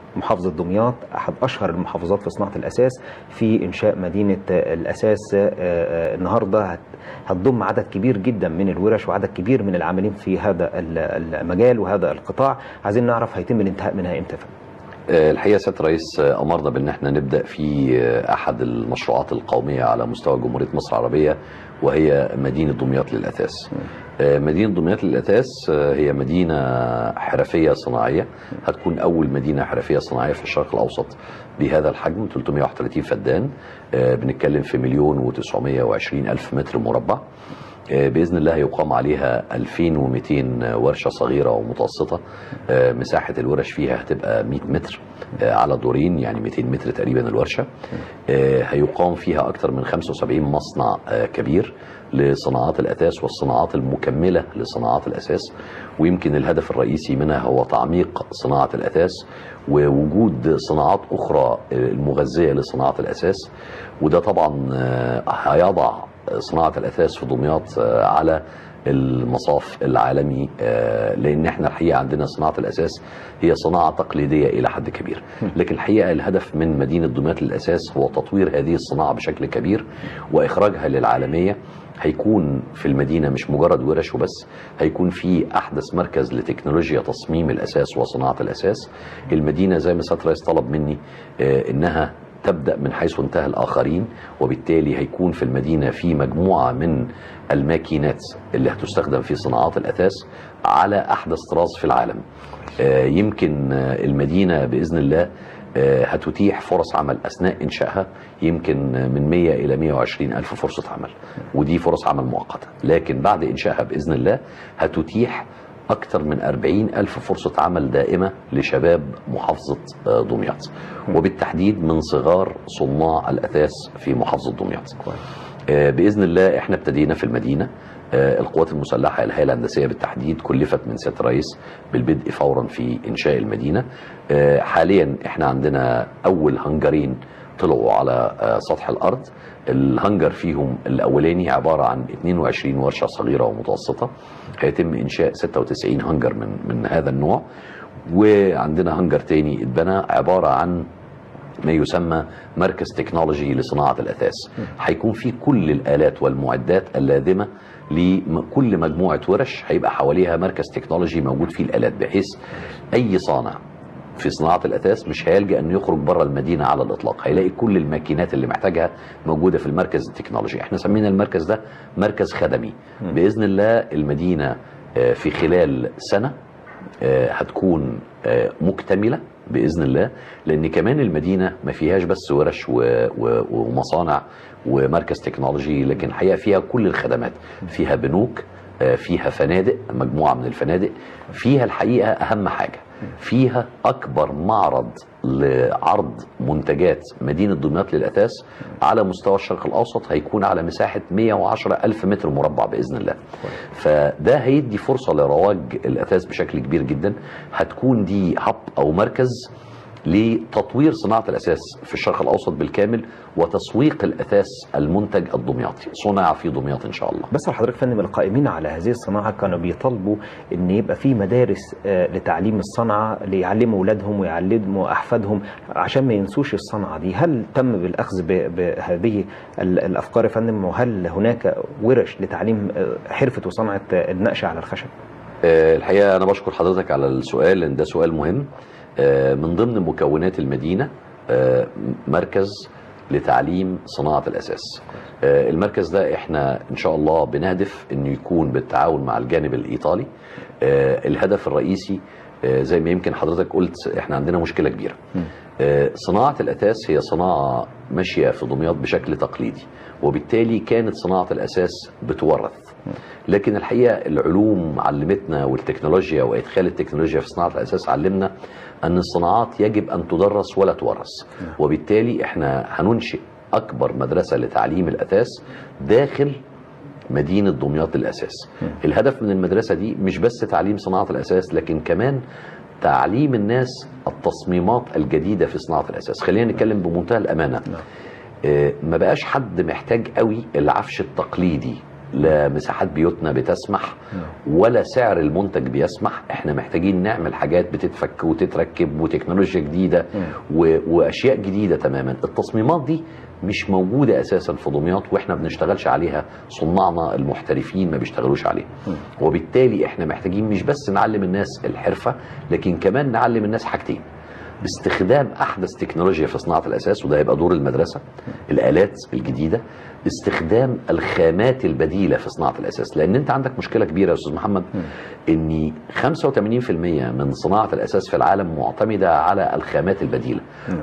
محافظة دمياط أحد أشهر المحافظات في صناعة الأساس في إنشاء مدينة الأساس آه، آه، النهاردة هت- هتضم عدد كبير جدا من الورش وعدد كبير من العاملين في هذا ال- المجال وهذا القطاع عايزين نعرف هيتم الانتهاء منها إمتى فندم؟ آه، الحقيقه سياده الرئيس آه، امرنا بان احنا نبدا في آه، احد المشروعات القوميه على مستوى جمهوريه مصر العربيه وهي مدينه دمياط للاثاث. آه، مدينه دمياط للاثاث آه، هي مدينه حرفيه صناعيه هتكون اول مدينه حرفيه صناعيه في الشرق الاوسط بهذا الحجم 331 فدان آه، بنتكلم في مليون و920 الف متر مربع. آه، باذن الله هيقام عليها 2200 ورشه صغيره ومتوسطه آه، مساحه الورش فيها هتبقى 100 متر آه، على دورين يعني 200 متر تقريبا الورشه آه، هيقام فيها اكثر من 75 مصنع آه، كبير لصناعات الاثاث والصناعات المكمله لصناعات الاساس ويمكن الهدف الرئيسي منها هو تعميق صناعه الاثاث ووجود صناعات اخرى آه، المغذيه لصناعه الاساس وده طبعا آه، هيضع صناعه الاثاث في دمياط آه، على المصاف العالمي آه، لان احنا الحقيقه عندنا صناعه الاساس هي صناعه تقليديه الى حد كبير لكن الحقيقه الهدف من مدينه دمياط للاساس هو تطوير هذه الصناعه بشكل كبير واخراجها للعالميه هيكون في المدينه مش مجرد ورش وبس هيكون في احدث مركز لتكنولوجيا تصميم الاساس وصناعه الاساس المدينه زي ما سياده الرئيس طلب مني آه، انها تبدا من حيث انتهى الاخرين وبالتالي هيكون في المدينه في مجموعه من الماكينات اللي هتستخدم في صناعات الاثاث على احدث طراز في العالم آه، يمكن آه، المدينه باذن الله آه، هتتيح فرص عمل اثناء انشائها يمكن آه، من 100 الى 120 الف فرصه عمل ودي فرص عمل مؤقته لكن بعد انشائها باذن الله هتتيح أكثر من 40 ألف فرصة عمل دائمة لشباب محافظة آه، دمياط وبالتحديد من صغار صناع الأثاث في محافظة دمياط آه، بإذن الله إحنا ابتدينا في المدينة آه، القوات المسلحة الهيئة الهندسية بالتحديد كلفت من سيادة الرئيس بالبدء فورا في إنشاء المدينة آه، حاليا إحنا عندنا أول هنجرين طلعوا على آه، سطح الأرض الهنجر فيهم الأولاني عبارة عن 22 ورشة صغيرة ومتوسطة هيتم إنشاء 96 هنجر من من هذا النوع وعندنا هنجر تاني اتبنى عبارة عن ما يسمى مركز تكنولوجي لصناعة الأثاث هيكون فيه كل الآلات والمعدات اللازمة لكل مجموعة ورش هيبقى حواليها مركز تكنولوجي موجود فيه الآلات بحيث أي صانع في صناعة الأثاث مش هيلجأ أن يخرج بره المدينة على الإطلاق هيلاقي كل الماكينات اللي محتاجها موجودة في المركز التكنولوجي احنا سمينا المركز ده مركز خدمي بإذن الله المدينة آه، في خلال سنة آه، هتكون آه، مكتملة بإذن الله لأن كمان المدينة ما فيهاش بس ورش و- و- ومصانع ومركز تكنولوجي لكن حقيقة فيها كل الخدمات فيها بنوك آه، فيها فنادق مجموعة من الفنادق فيها الحقيقة أهم حاجة فيها أكبر معرض لعرض منتجات مدينة دمياط للأثاث على مستوى الشرق الأوسط هيكون على مساحة 110 ألف متر مربع بإذن الله فده هيدي فرصة لرواج الأثاث بشكل كبير جدا هتكون دي هب أو مركز لتطوير صناعة الأساس في الشرق الأوسط بالكامل وتسويق الأثاث المنتج الدمياطي صنع في دمياط إن شاء الله بس حضرتك فندم القائمين على هذه الصناعه كانوا بيطالبوا ان يبقى في مدارس آه، لتعليم الصنعه ليعلموا اولادهم ويعلموا احفادهم عشان ما ينسوش الصنعه دي، هل تم بالاخذ ب- بهذه ال- الافكار يا فندم وهل هناك ورش لتعليم آه، حرفه وصنعه آه، النقش على الخشب؟ آه، الحقيقة أنا بشكر حضرتك على السؤال لأن ده سؤال مهم آه، من ضمن مكونات المدينة آه، مركز لتعليم صناعة الأساس آه، المركز ده احنا إن شاء الله بنهدف أنه يكون بالتعاون مع الجانب الإيطالي آه، الهدف الرئيسي آه، زي ما يمكن حضرتك قلت احنا عندنا مشكلة كبيرة آه، صناعة الأثاث هي صناعة ماشية في دمياط بشكل تقليدي وبالتالي كانت صناعة الأساس بتورث لكن الحقيقة العلوم علمتنا والتكنولوجيا وإدخال التكنولوجيا في صناعة الأساس علمنا أن الصناعات يجب أن تدرس ولا تورث وبالتالي احنا هننشئ أكبر مدرسة لتعليم الأثاث داخل مدينة دمياط للأساس الهدف من المدرسة دي مش بس تعليم صناعة الأساس لكن كمان تعليم الناس التصميمات الجديدة في صناعة الأساس خلينا نتكلم بمنتهى الأمانة آه، ما بقاش حد محتاج قوي العفش التقليدي لا مساحات بيوتنا بتسمح ولا سعر المنتج بيسمح احنا محتاجين نعمل حاجات بتتفك وتتركب وتكنولوجيا جديده و... واشياء جديده تماما التصميمات دي مش موجوده اساسا في دمياط واحنا ما بنشتغلش عليها صناعنا المحترفين ما بيشتغلوش عليها وبالتالي احنا محتاجين مش بس نعلم الناس الحرفه لكن كمان نعلم الناس حاجتين باستخدام احدث تكنولوجيا في صناعه الاساس وده هيبقى دور المدرسه الالات الجديده استخدام الخامات البديله في صناعه الاساس لان انت عندك مشكله كبيره يا استاذ محمد ان 85% من صناعه الاساس في العالم معتمده على الخامات البديله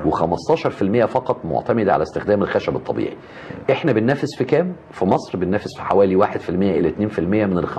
و15% فقط معتمده على استخدام الخشب الطبيعي احنا بننافس في كام في مصر بننافس في حوالي 1% الى 2% من ال 15%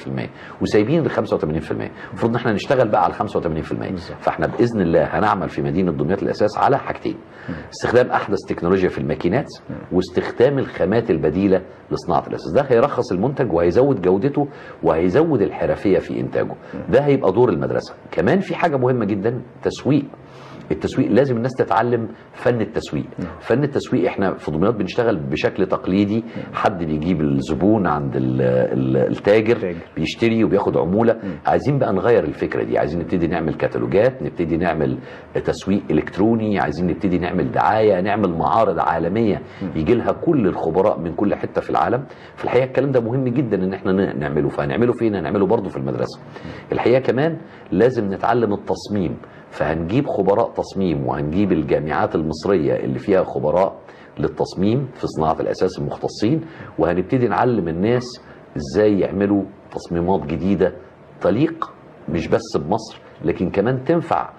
وسايبين ال 85% المفروض ان احنا نشتغل بقى على 85% فاحنا باذن الله هنعمل في مدينه دمياط الاساس على حاجتين استخدام احدث تكنولوجيا في الماكينات واستخدام الخامات البديله لصناعه الاساس ده هيرخص المنتج وهيزود جودته وهيزود الحرفيه في انتاجه ده هيبقى دور المدرسه كمان في حاجه مهمه جدا تسويق التسويق لازم الناس تتعلم فن التسويق فن التسويق احنا في دمياط بنشتغل بشكل تقليدي حد بيجيب الزبون عند ال- ال- التاجر التاجر. بيشتري وبياخد عموله عايزين بقى نغير الفكره دي عايزين نبتدي نعمل كتالوجات نبتدي نعمل تسويق الكتروني عايزين نبتدي نعمل دعايه نعمل معارض عالميه يجي لها كل الخبراء من كل حته في العالم في الحقيقه الكلام ده مهم جدا ان احنا ن- نعمله فهنعمله فين هنعمله برضه في المدرسه الحقيقه كمان لازم نتعلم التصميم فهنجيب خبراء تصميم وهنجيب الجامعات المصريه اللي فيها خبراء للتصميم في صناعه الاساس المختصين وهنبتدي نعلم الناس ازاي يعملوا تصميمات جديده تليق مش بس بمصر لكن كمان تنفع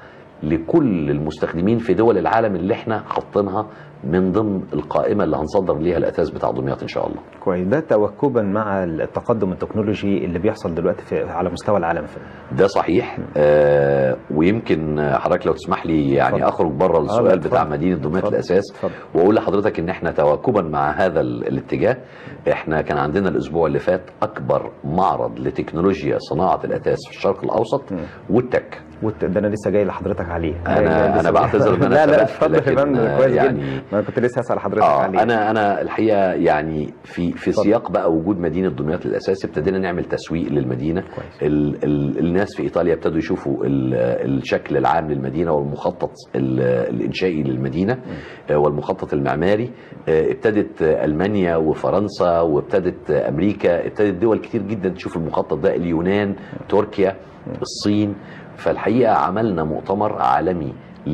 لكل المستخدمين في دول العالم اللي احنا حاطينها من ضمن القائمه اللي هنصدر ليها الاثاث بتاع دمياط ان شاء الله. كويس ده تواكبا مع التقدم التكنولوجي اللي بيحصل دلوقتي في على مستوى العالم في ده صحيح آه ويمكن حضرتك لو تسمح لي يعني اتفضل. اخرج بره لا، السؤال بتاع اتفضل. مدينه دمياط اتفضل. الاساس اتفضل. واقول لحضرتك ان احنا تواكبا مع هذا ال- الاتجاه احنا كان عندنا الاسبوع اللي فات اكبر معرض لتكنولوجيا صناعه الاثاث في الشرق الاوسط والتك وت- ده انا لسه جاي لحضرتك عليه أنا- جاي- جاي أنا لسه- بعتذر إن أنا لا لا سبقت، اتفضل يا لكن، فندم آه، كويس يعني- جدا ما انا كنت لسه هسال حضرتك اه عليه انا انا الحقيقه يعني في في اتفضل. سياق بقى وجود مدينه دمياط للاساس ابتدينا نعمل تسويق للمدينه كويس. ال ال الناس في ايطاليا ابتدوا يشوفوا ال الشكل العام للمدينه والمخطط ال الانشائي للمدينه آه، والمخطط المعماري آه، ابتدت آه، المانيا وفرنسا وابتدت آه، امريكا ابتدت دول كتير جدا تشوف المخطط ده اليونان تركيا الصين فالحقيقه عملنا مؤتمر عالمي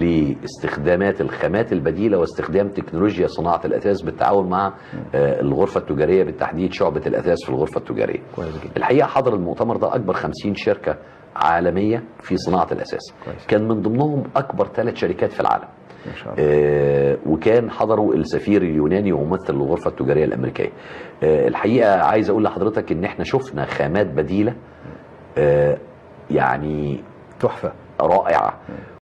لاستخدامات الخامات البديله واستخدام تكنولوجيا صناعه الاثاث بالتعاون مع آه، الغرفه التجاريه بالتحديد شعبه الاثاث في الغرفه التجاريه. كويس جدا الحقيقه حضر المؤتمر ده اكبر 50 شركه عالميه في صناعه الاساس. كويس. كان من ضمنهم اكبر ثلاث شركات في العالم. ما شاء الله آه، وكان حضروا السفير اليوناني وممثل الغرفه التجاريه الامريكيه. آه، الحقيقه عايز اقول لحضرتك ان احنا شفنا خامات بديله آه، يعني تحفه رائعه